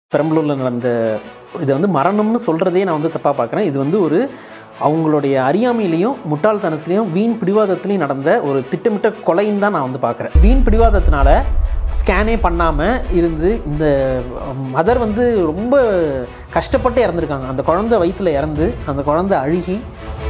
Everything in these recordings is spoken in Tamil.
பெரம்பலூரில் நடந்த இதை வந்து மரணம்னு சொல்கிறதே நான் வந்து தப்பாக பார்க்குறேன் இது வந்து ஒரு அவங்களுடைய அறியாமையிலையும் முட்டாள்தனத்திலையும் வீண் பிடிவாதத்திலையும் நடந்த ஒரு திட்டமிட்ட கொலைன்னு தான் நான் வந்து பார்க்குறேன் வீண் பிடிவாதத்தினால ஸ்கேனே பண்ணாமல் இருந்து இந்த மதர் வந்து ரொம்ப கஷ்டப்பட்டு இறந்துருக்காங்க அந்த குழந்தை வயிற்றில் இறந்து அந்த குழந்தை அழுகி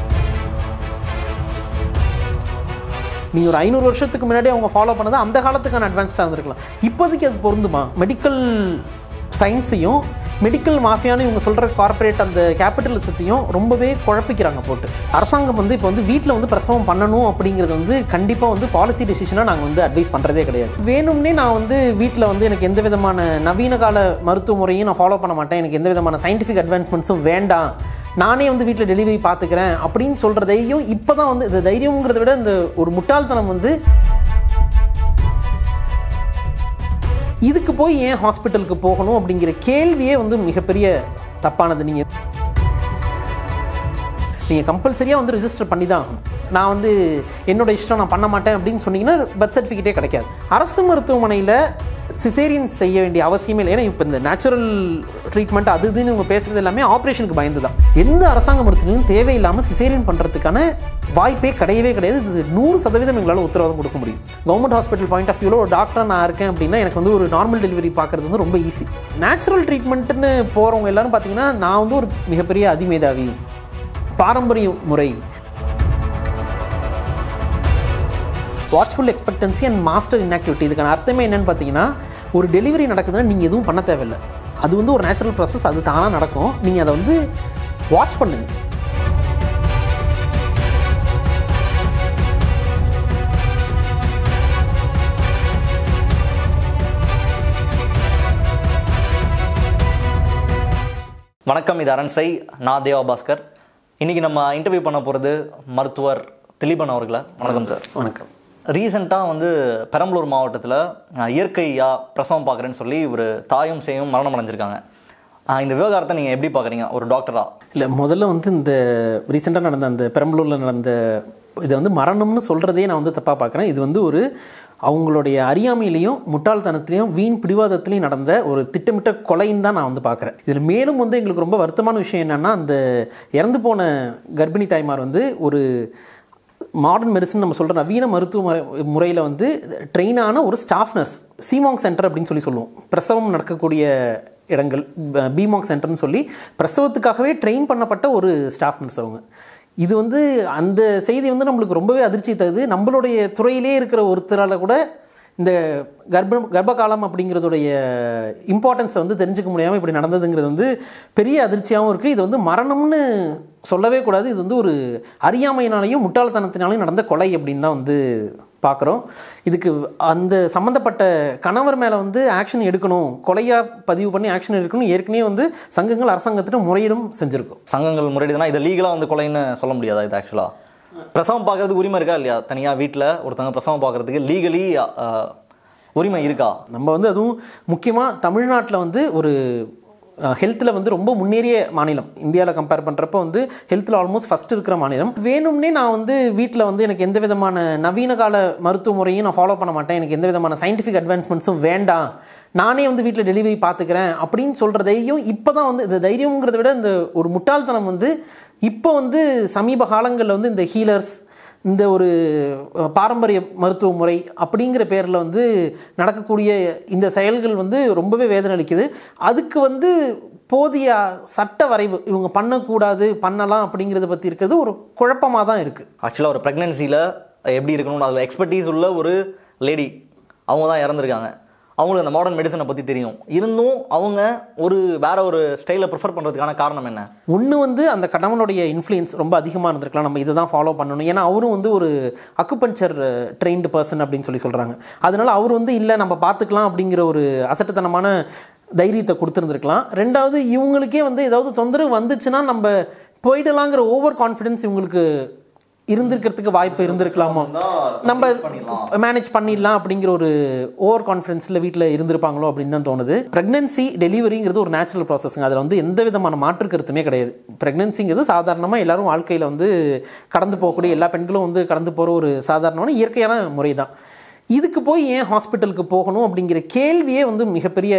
நீங்கள் ஒரு ஐநூறு வருஷத்துக்கு முன்னாடி அவங்க ஃபாலோ பண்ணது அந்த காலத்துக்கான அட்வான்ஸ்டாக இருந்திருக்கலாம் இப்போதைக்கு அது பொருந்துமா மெடிக்கல் சயின்ஸையும் மெடிக்கல் மாஃபியான்னு இவங்க சொல்கிற கார்ப்பரேட் அந்த கேபிட்டலிசத்தையும் ரொம்பவே குழப்பிக்கிறாங்க போட்டு அரசாங்கம் வந்து இப்போ வந்து வீட்டில் வந்து பிரசவம் பண்ணணும் அப்படிங்கிறது வந்து கண்டிப்பாக வந்து பாலிசி டெசிஷனாக நாங்கள் வந்து அட்வைஸ் பண்ணுறதே கிடையாது வேணும்னே நான் வந்து வீட்டில் வந்து எனக்கு எந்த விதமான நவீன கால மருத்துவ முறையும் நான் ஃபாலோ பண்ண மாட்டேன் எனக்கு எந்த விதமான சயின்டிஃபிக் அட்வான்ஸ்மெண்ட்ஸும் வேண்டாம் நானே வந்து வீட்டில் டெலிவரி பார்த்துக்கிறேன் அப்படின்னு சொல்கிற தைரியம் இப்போ தான் வந்து இந்த தைரியங்கிறத விட இந்த ஒரு முட்டாள்தனம் வந்து இதுக்கு போய் ஏன் ஹாஸ்பிட்டலுக்கு போகணும் அப்படிங்கிற கேள்வியே வந்து மிகப்பெரிய தப்பானது நீங்கள் நீங்கள் கம்பல்சரியாக வந்து ரெஜிஸ்டர் பண்ணி தான் ஆகணும் நான் வந்து என்னோட இஷ்டம் நான் பண்ண மாட்டேன் அப்படின்னு சொன்னீங்கன்னா பர்த் சர்டிஃபிகேட்டே கிடைக்காது அரசு மருத்துவமனையில் சிசேரியன் செய்ய வேண்டிய அவசியமே இல்லை ஏன்னா இப்போ இந்த நேச்சுரல் ட்ரீட்மெண்ட் அது இதுன்னு இவங்க பேசுகிறது எல்லாமே ஆப்ரேஷனுக்கு பயந்து தான் எந்த அரசாங்க மருத்துவத்தையும் தேவையில்லாமல் சிசேரியன் பண்ணுறதுக்கான வாய்ப்பே கிடையவே கிடையாது இது நூறு சதவீதம் எங்களால் உத்தரவாதம் கொடுக்க முடியும் கவர்மெண்ட் ஹாஸ்பிட்டல் பாயிண்ட் ஆஃப் வியூவில் ஒரு டாக்டர் நான் இருக்கேன் அப்படின்னா எனக்கு வந்து ஒரு நார்மல் டெலிவரி பார்க்குறது வந்து ரொம்ப ஈஸி நேச்சுரல் ட்ரீட்மெண்ட்டுன்னு போகிறவங்க எல்லாரும் பார்த்தீங்கன்னா நான் வந்து ஒரு மிகப்பெரிய அதிமேதாவி பாரம்பரிய முறை watchful expectancy and master inactivity இதுக்கான அர்த்தமே என்னன்னு பார்த்தீங்கன்னா ஒரு டெலிவரி நடக்குதுன்னா நீங்கள் எதுவும் பண்ண தேவையில்லை அது வந்து ஒரு நேச்சுரல் ப்ராசஸ் அது தானாக நடக்கும் நீங்கள் அதை வந்து வாட்ச் பண்ணுங்க வணக்கம் இது அரண்சை நான் தேவா பாஸ்கர் இன்றைக்கி நம்ம இன்டர்வியூ பண்ண போகிறது மருத்துவர் திலீபன் அவர்களை வணக்கம் சார் வணக்கம் ரீசெண்டாக வந்து பெரம்பலூர் மாவட்டத்தில் அஹ், இயற்கையா பிரசவம் பார்க்குறேன்னு சொல்லி ஒரு தாயும் சேயும் மரணம் அடைஞ்சிருக்காங்க அஹ், இந்த விவகாரத்தை நீங்கள் எப்படி பார்க்குறீங்க ஒரு டாக்டரா இல்லை முதல்ல வந்து இந்த ரீசெண்டாக நடந்த அந்த பெரம்பலூரில் நடந்த இதை வந்து மரணம்னு சொல்கிறதே நான் வந்து தப்பாக பார்க்குறேன் இது வந்து ஒரு அவங்களுடைய அறியாமையிலையும் முட்டாள்தனத்திலையும் வீண் பிடிவாதத்திலையும் நடந்த ஒரு திட்டமிட்ட கொலைன்னு தான் நான் வந்து பார்க்குறேன் இதில் மேலும் வந்து எங்களுக்கு ரொம்ப வருத்தமான விஷயம் என்னென்னா அந்த இறந்து போன கர்ப்பிணி தாய்மார் வந்து ஒரு மாடர்ன் மெடிசன் நம்ம சொல்கிற நவீன மருத்துவ முறை முறையில் வந்து ட்ரெயினான ஒரு ஸ்டாஃப் நர்ஸ் சீமாங் சென்டர் அப்படின்னு சொல்லி சொல்லுவோம் பிரசவம் நடக்கக்கூடிய இடங்கள் ப- பிமாங் சென்டர்னு சொல்லி பிரசவத்துக்காகவே ட்ரெயின் பண்ணப்பட்ட ஒரு ஸ்டாஃப் நர்ஸ் அவங்க இது வந்து அந்த செய்தி வந்து நம்மளுக்கு ரொம்பவே அதிர்ச்சி தருது நம்மளுடைய துறையிலே இருக்கிற ஒருத்தரால் கூட இந்த கர்ப்ப கர்ப்பகாலம் அப்படிங்கிறதுடைய இம்பார்ட்டன்ஸை வந்து தெரிஞ்சுக்க முடியாமல் இப்படி நடந்ததுங்கிறது வந்து பெரிய அதிர்ச்சியாகவும் இருக்குது இது வந்து மரணம்னு சொல்லவே கூடாது இது வந்து ஒரு அறியாமையினாலையும் முட்டாள்தனத்தினாலையும் நடந்த கொலை அப்படின்னு தான் வந்து பார்க்குறோம் இதுக்கு அந்த சம்மந்தப்பட்ட கணவர் மேலே வந்து ஆக்ஷன் எடுக்கணும் கொலையாக பதிவு பண்ணி ஆக்ஷன் எடுக்கணும் ஏற்கனவே வந்து சங்கங்கள் அரசாங்கத்திட்ட முறையீடும் செஞ்சுருக்கோம் சங்கங்கள் முறையிடுதுன்னா இதை லீகலாக வந்து கொலைன்னு சொல்ல முடியாதா இது ஆக்சுவலாக பிரசவம் பார்க்கறதுக்கு உரிமை இருக்கா இல்லையா தனியாக வீட்டில் ஒருத்தவங்க பிரசவம் பார்க்கறதுக்கு லீகலி உரிமை இருக்கா நம்ம வந்து அதுவும் முக்கியமாக தமிழ்நாட்டில் வந்து ஒரு ஹெல்த்தில் வந்து ரொம்ப முன்னேறிய மாநிலம் இந்தியாவில் கம்பேர் பண்ணுறப்போ வந்து ஹெல்த்தில் ஆல்மோஸ்ட் ஃபஸ்ட் இருக்கிற மாநிலம் வேணும்னே நான் வந்து வீட்டில் வந்து எனக்கு எந்த விதமான நவீன கால மருத்துவ முறையும் நான் ஃபாலோ பண்ண மாட்டேன் எனக்கு எந்த விதமான சயின்டிஃபிக் அட்வான்ஸ்மெண்ட்ஸும் வேண்டாம் நானே வந்து வீட்டில் டெலிவரி பார்த்துக்கிறேன் அப்படின்னு சொல்கிற தைரியம் இப்போ தான் வந்து இந்த தைரியங்கிறத விட இந்த ஒரு முட்டாள்தனம் வந்து இப்போ வந்து சமீப காலங்களில் வந்து இந்த ஹீலர்ஸ் இந்த ஒரு அஹ், பாரம்பரிய மருத்துவ முறை அப்படிங்கிற பேரில் வந்து நடக்கக்கூடிய இந்த செயல்கள் வந்து ரொம்பவே வேதனை அளிக்குது அதுக்கு வந்து போதிய சட்ட வரைவு இவங்க பண்ணக்கூடாது பண்ணலாம் அப்படிங்கிறத பற்றி இருக்கிறது ஒரு குழப்பமாக தான் இருக்குது ஆக்சுவலாக ஒரு ப்ரெக்னென்சியில் எப்படி இருக்கணும்னு அதில் எக்ஸ்பர்டீஸ் உள்ள ஒரு லேடி அவங்க தான் இறந்துருக்காங்க அவங்களுக்கு அந்த மாடர்ன் மெடிசனை பற்றி தெரியும் இருந்தும் அவங்க ஒரு வேற ஒரு ஸ்டைலை ப்ரிஃபர் பண்ணுறதுக்கான காரணம் என்ன ஒன்று வந்து அந்த கணவனுடைய இன்ஃப்ளூயன்ஸ் ரொம்ப அதிகமாக இருந்திருக்கலாம் நம்ம இதை தான் ஃபாலோ பண்ணணும் ஏன்னா அவரும் வந்து ஒரு அக்குபஞ்சர் ட்ரெயின்டு பர்சன் அப்படின்னு சொல்லி சொல்கிறாங்க அதனால அவர் வந்து இல்லை நம்ம பார்த்துக்கலாம் அப்படிங்கிற ஒரு அசட்டுத்தனமான தைரியத்தை கொடுத்துருந்துருக்கலாம் ரெண்டாவது இவங்களுக்கே வந்து ஏதாவது தொந்தரவு வந்துச்சுன்னா நம்ம போயிடலாங்கிற ஓவர் கான்ஃபிடென்ஸ் இவங்களுக்கு இருந்திருக்கிறதுக்கு வாய்ப்பு இருந்திருக்கலாமோ நம்ம மேனேஜ் பண்ணிடலாம் அப்படிங்கிற ஒரு ஓவர் கான்ஃபிடன்ஸில் வீட்டில் இருந்திருப்பாங்களோ அப்படின்னு தான் தோணுது ப்ரெக்னன்சி டெலிவரிங்கிறது ஒரு நேச்சுரல் ப்ராசஸ்ங்க அதில் வந்து எந்த விதமான மாற்று கருத்துமே கிடையாது ப்ரெக்னன்சிங்கிறது சாதாரணமாக எல்லாரும் வாழ்க்கையில் வந்து கடந்து போகக்கூடிய எல்லா பெண்களும் வந்து கடந்து போகிற ஒரு சாதாரணமான இயற்கையான முறை தான் இதுக்கு போய் ஏன் ஹாஸ்பிட்டலுக்கு போகணும் அப்படிங்கிற கேள்வியே வந்து மிகப்பெரிய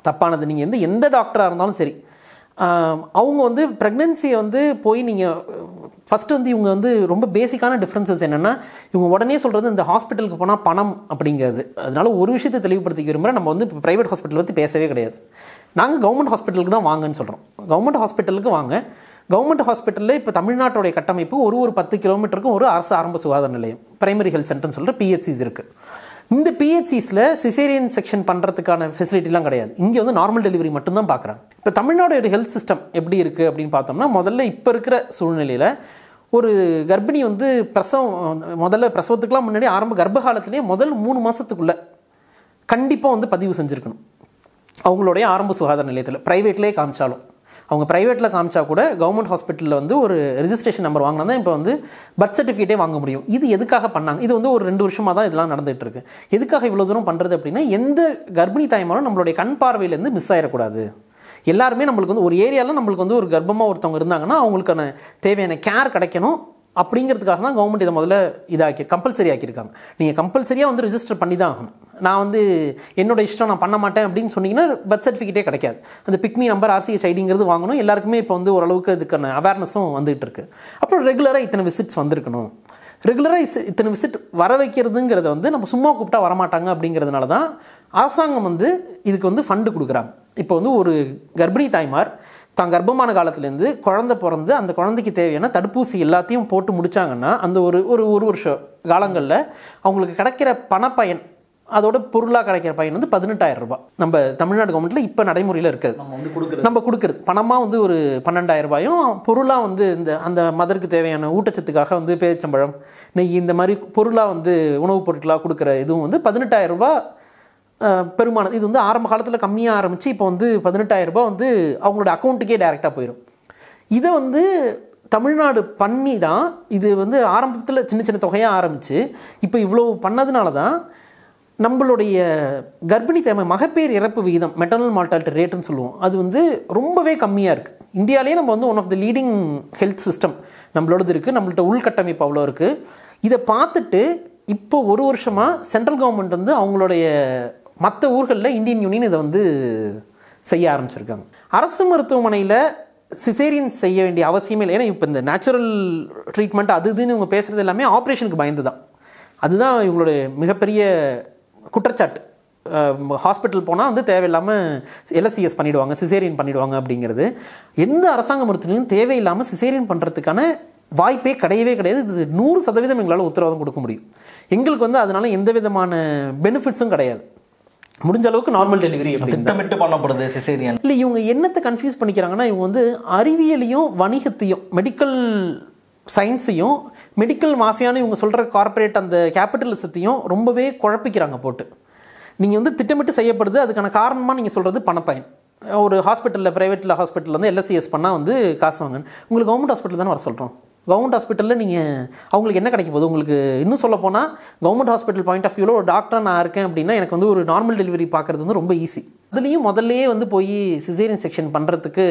தப்பானது நீங்கள் வந்து எந்த டாக்டராக இருந்தாலும் சரி ஆம், அவங்க வந்து ப்ரெக்னென்சியை வந்து போய் நீங்கள் ஃபஸ்ட்டு வந்து இவங்க வந்து ரொம்ப பேசிக்கான டிஃப்ரென்சஸ் என்னென்னா இவங்க உடனே சொல்கிறது இந்த ஹாஸ்பிட்டலுக்கு போனால் பணம் அப்படிங்கிறது அதனால ஒரு விஷயத்தை தெளிவுபடுத்திக்க விரும்புகிறேன் நம்ம வந்து இப்போ ப்ரைவேட் ஹாஸ்பிட்டல் பற்றி பேசவே கிடையாது நாங்கள் கவர்மெண்ட் ஹாஸ்பிட்டலுக்கு தான் வாங்கன்னு சொல்கிறோம் கவர்மெண்ட் ஹாஸ்பிட்டலுக்கு வாங்க கவர்மெண்ட் ஹாஸ்பிட்டலில் இப்போ தமிழ்நாட்டுடைய கட்டமைப்பு ஒரு ஒரு பத்து கிலோமீட்டருக்கும் ஒரு அரசு ஆரம்ப சுகாதார நிலையம் பிரைமரி ஹெல்த் சென்டர்னு சொல்கிற பிஹெச்சிஸ் இருக்குது இந்த பிஹெச்சிஸில் சிசேரியன் செக்ஷன் பண்ணுறதுக்கான ஃபெசிலிட்டிலாம் கிடையாது இங்கே வந்து நார்மல் டெலிவரி மட்டும்தான் பார்க்குறாங்க இப்போ தமிழ்நாடு ஹெல்த் சிஸ்டம் எப்படி இருக்குது அப்படின்னு பார்த்தோம்னா முதல்ல இப்போ இருக்கிற சூழ்நிலையில் ஒரு கர்ப்பிணி வந்து பிரசவம் முதல்ல பிரசவத்துக்குலாம் முன்னாடி ஆரம்ப கர்ப்ப காலத்திலேயே முதல் மூணு மாதத்துக்குள்ளே கண்டிப்பாக வந்து பதிவு செஞ்சுருக்கணும் அவங்களுடைய ஆரம்ப சுகாதார நிலையத்தில் ப்ரைவேட்லேயே காமிச்சாலும் அவங்க ப்ரைவேட்டில் காமிச்சா கூட கவர்மெண்ட் ஹாஸ்பிட்டலில் வந்து ஒரு ரெஜிஸ்ட்ரேஷன் நம்பர் வாங்கினா தான் இப்போ வந்து பர்த் சர்டிஃபிகேட்டே வாங்க முடியும் இது எதுக்காக பண்ணாங்க இது வந்து ஒரு ரெண்டு வருஷமாக தான் இதெல்லாம் நடந்துட்டு இருக்கு எதுக்காக இவ்வளோ தூரம் பண்ணுறது அப்படின்னா எந்த கர்ப்பிணி தாய்மாரும் நம்மளுடைய கண் பார்வையிலேருந்து மிஸ் ஆயிடக்கூடாது எல்லாருமே நம்மளுக்கு வந்து ஒரு ஏரியாவில் நம்மளுக்கு வந்து ஒரு கர்ப்பமாக ஒருத்தவங்க இருந்தாங்கன்னா அவங்களுக்கான தேவையான கேர் கிடைக்கணும் அப்படிங்கிறதுக்காக தான் கவர்மெண்ட் இதை முதல்ல இதாக்கி கம்பல்சரி ஆக்கியிருக்காங்க நீங்கள் கம்பல்சரியாக வந்து ரெஜிஸ்டர் பண்ணி தான் ஆகணும் நான் வந்து என்னோட இஷ்டம் நான் பண்ண மாட்டேன் அப்படின்னு சொன்னீங்கன்னா பர்த் சர்டிஃபிகேட்டே கிடைக்காது அந்த பிக்மி நம்பர் ஆர்சிஎச் ஐடிங்கிறது வாங்கணும் எல்லாருக்குமே இப்போ வந்து ஓரளவுக்கு இதுக்கான அவேர்னஸும் வந்துகிட்டு இருக்கு அப்புறம் ரெகுலராக இத்தனை விசிட்ஸ் வந்திருக்கணும் ரெகுலராக இத்தனை விசிட் வர வைக்கிறதுங்கிறத வந்து நம்ம சும்மா கூப்பிட்டா வரமாட்டாங்க அப்படிங்கிறதுனால தான் அரசாங்கம் வந்து இதுக்கு வந்து ஃபண்டு கொடுக்குறாங்க இப்போ வந்து ஒரு கர்ப்பிணி தாய்மார் தான் கர்ப்பமான காலத்துலேருந்து குழந்தை பிறந்து அந்த குழந்தைக்கு தேவையான தடுப்பூசி எல்லாத்தையும் போட்டு முடிச்சாங்கன்னா அந்த ஒரு ஒரு ஒரு வருஷம் காலங்களில் அவங்களுக்கு கிடைக்கிற பணப்பயன் அதோட பொருளாக கிடைக்கிற பயன் வந்து பதினெட்டாயிரம் ரூபாய் நம்ம தமிழ்நாடு கவர்மெண்ட்டில் இப்போ நடைமுறையில் இருக்குது நம்ம வந்து கொடுக்குறது நம்ம கொடுக்குறது பணமாக வந்து ஒரு பன்னெண்டாயிரம் ரூபாயும் பொருளாக வந்து இந்த அந்த மதருக்கு தேவையான ஊட்டச்சத்துக்காக வந்து பேரிச்சம்பழம் நெய் இந்த மாதிரி பொருளாக வந்து உணவுப் பொருட்களாக கொடுக்குற இதுவும் வந்து பதினெட்டாயிரம் ரூபாய் அஹ், பெருமானம் இது வந்து ஆரம்ப காலத்தில் கம்மியாக ஆரம்பித்து இப்போ வந்து பதினெட்டாயிரம் ரூபாய் வந்து அவங்களோட அக்கௌண்ட்டுக்கே டைரெக்டாக போயிடும் இதை வந்து தமிழ்நாடு பண்ணி தான் இது வந்து ஆரம்பத்தில் சின்ன சின்ன தொகையாக ஆரம்பித்து இப்போ இவ்வளோ பண்ணதுனால தான் நம்மளுடைய கர்ப்பிணி தேவை மகப்பேறு இறப்பு விகிதம் மெட்டர்னல் மார்டாலிட்டி ரேட்டுன்னு சொல்லுவோம் அது வந்து ரொம்பவே கம்மியாக இருக்குது இந்தியாவிலே நம்ம வந்து one of the leading health system நம்மளோடது இருக்குது நம்மள்ட்ட உள்கட்டமைப்பு அவ்வளோ இருக்குது இதை பார்த்துட்டு இப்போ ஒரு வருஷமாக சென்ட்ரல் கவர்மெண்ட் வந்து அவங்களுடைய மற்ற ஊர்களில் இந்தியன் யூனியன் இதை வந்து செய்ய ஆரம்பிச்சிருக்காங்க அரசு மருத்துவமனையில் சிசேரியன் செய்ய வேண்டிய அவசியமே இல்லை ஏன்னா இப்போ இந்த நேச்சுரல் ட்ரீட்மெண்ட் அது இதுன்னு இவங்க பேசுகிறது எல்லாமே ஆப்ரேஷனுக்கு பயந்து தான் அதுதான் இவங்களுடைய மிகப்பெரிய குற்றச்சாட்டு ஹாஸ்பிட்டல் போனால் வந்து தேவையில்லாமல் எல்எஸ்சிஎஸ் பண்ணிடுவாங்க சிசேரியன் பண்ணிடுவாங்க அப்படிங்கிறது எந்த அரசாங்க மருத்துவத்தையும் தேவையில்லாமல் சிசேரியன் பண்ணுறதுக்கான வாய்ப்பே கிடையவே கிடையாது இது நூறு சதவீதம் எங்களால் உத்தரவாதம் கொடுக்க முடியும் எங்களுக்கு வந்து அதனால எந்த விதமான பெனிஃபிட்ஸும் கிடையாது முடிஞ்ச அளவுக்கு நார்மல் டெலிவரி அப்படின்னு திட்டமிட்டு பண்ணப்படுது சிசேரியன் இல்லை இவங்க என்னத்தை கன்ஃபியூஸ் பண்ணிக்கிறாங்கன்னா இவங்க வந்து அறிவியலையும் வணிகத்தையும் மெடிக்கல் சயின்ஸையும் மெடிக்கல் மாஃபியான்னு இவங்க சொல்கிற கார்ப்பரேட் அந்த கேபிட்டலிசத்தையும் ரொம்பவே குழப்பிக்கிறாங்க போட்டு நீங்கள் வந்து திட்டமிட்டு செய்யப்படுது அதுக்கான காரணமாக நீங்கள் சொல்கிறது பணப்பயன் ஒரு ஹாஸ்பிட்டலில் ப்ரைவேட்டில் ஹாஸ்பிட்டலில் வந்து எல்எஸ்சிஎஸ் பண்ணால் வந்து காசு வாங்க உங்களுக்கு கவர்மெண்ட் ஹாஸ்பிட்டல் தானே வர சொல்கிறோம் கவர்மெண்ட் ஹாஸ்பிட்டலில் நீங்கள் அவங்களுக்கு என்ன கிடைக்க போகுது உங்களுக்கு இன்னும் சொல்ல போனால் கவர்மெண்ட் ஹாஸ்பிட்டல் பாயிண்ட் ஆஃப் வியூவில் ஒரு டாக்டர் நான் இருக்கேன் அப்படின்னா எனக்கு வந்து ஒரு நார்மல் டெலிவரி பார்க்குறது வந்து ரொம்ப ஈஸி அதுலேயும் முதல்லயே வந்து போய் சிசேரியன் செக்ஷன் பண்ணுறதுக்கு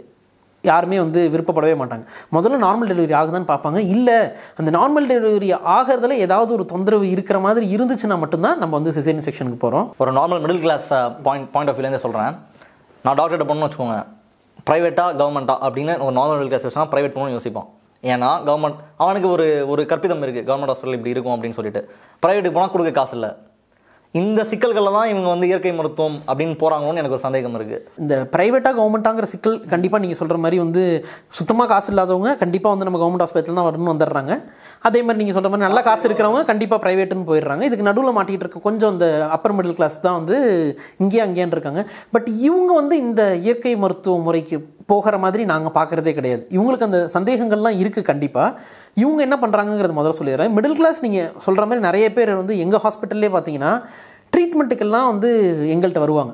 யாருமே வந்து விருப்பப்படவே மாட்டாங்க முதல்ல நார்மல் டெலிவரி ஆகுதான்னு பார்ப்பாங்க இல்லை அந்த நார்மல் டெலிவரி ஆகிறதுல ஏதாவது ஒரு தொந்தரவு இருக்கிற மாதிரி இருந்துச்சுன்னா மட்டும்தான் நம்ம வந்து சிசேரியன் செக்ஷனுக்கு போகிறோம் ஒரு normal middle class point point of வியூலேருந்து சொல்கிறேன் நான் டாக்டர்கிட்ட போகணும்னு வச்சுக்கோங்க ப்ரைவேட்டாக கவர்மெண்ட்டா அப்படின்னு ஒரு நார்மல் மிடில் கிளாஸ் வச்சுனா ப்ரைவேட் போகணும்னு யோசிப்போம் ஏன்னா கவர்மெண்ட் அவனுக்கு ஒரு ஒரு கற்பிதம் இருக்குது கவர்மெண்ட் ஹாஸ்பிட்டல் இப்படி இருக்கும் அப்படின்னு சொல்லிட்டு ப்ரைவேட்டுக்கு போனால் கொடுக்க காசு இல்லை இந்த சிக்கல்களில் தான் இவங்க வந்து இயற்கை மருத்துவம் அப்படின்னு போகிறாங்களோன்னு எனக்கு ஒரு சந்தேகம் இருக்குது இந்த ப்ரைவேட்டாக கவர்மெண்ட்டாங்கிற சிக்கல் கண்டிப்பாக நீங்கள் சொல்கிற மாதிரி வந்து சுத்தமாக காசு இல்லாதவங்க கண்டிப்பாக வந்து நம்ம கவர்மெண்ட் ஹாஸ்பிட்டல் தான் வரணும்னு வந்துடுறாங்க அதே மாதிரி நீங்கள் சொல்கிற மாதிரி நல்ல காசு இருக்கிறவங்க கண்டிப்பாக ப்ரைவேட்டுன்னு போயிடுறாங்க இதுக்கு நடுவில் மாட்டிக்கிட்டு இருக்க கொஞ்சம் இந்த அப்பர் மிடில் கிளாஸ் தான் வந்து இங்கே அங்கேன்னு இருக்காங்க பட் இவங்க வந்து இந்த இயற்கை மருத்துவ முறைக்கு போகிற மாதிரி நாங்கள் பார்க்குறதே கிடையாது இவங்களுக்கு அந்த சந்தேகங்கள்லாம் இருக்குது கண்டிப்பாக இவங்க என்ன பண்ணுறாங்கங்கிறது முதல்ல சொல்லிடுறேன் மிடில் கிளாஸ் நீங்கள் சொல்கிற மாதிரி நிறைய பேர் வந்து எங்கள் ஹாஸ்பிட்டல்லே பார்த்தீங்கன்னா ட்ரீட்மெண்ட்டுக்கெல்லாம் வந்து எங்கள்கிட்ட வருவாங்க